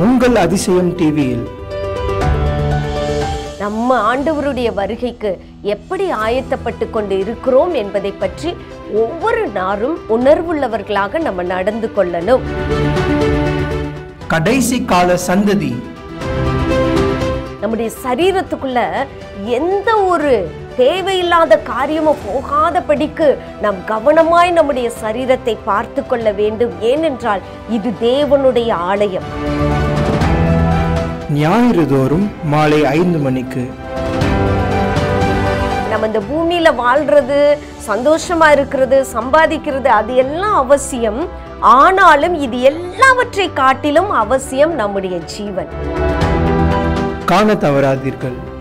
உங்கள் அதிசயம் டிவியில் நம்ம ஆண்டவருடைய வருகைக்கு எப்படி ஆயத்தப்பட்டு கொண்டு இருக்கிறோம் என்பதை பற்றி ஒவ்வொரு நாளும் உணர்வுள்ளவர்களாக நம்ம நடந்து கொள்ளணும் கடைசி கால சந்ததி நம்முடைய சரீரத்துக்குள்ள எந்த ஒரு தேவையில்லாத காரியமும் போகாதபடிக்கு நாம் கவனமாய் நம்முடைய சரீரத்தை பார்த்து கொள்ள வேண்டும் ஏனென்றால் இது தேவனுடைய ஆலயம் ஞாயிறு தோறும் மாலை ஐந்து மணிக்கு நம்ம இந்த பூமியில வாழ்றது சந்தோஷமா இருக்கிறது சம்பாதிக்கிறது அது எல்லாம் அவசியம் ஆனாலும் இது எல்லாவற்றை காட்டிலும் அவசியம் நம்முடைய ஜீவன் காண தவறாதீர்கள்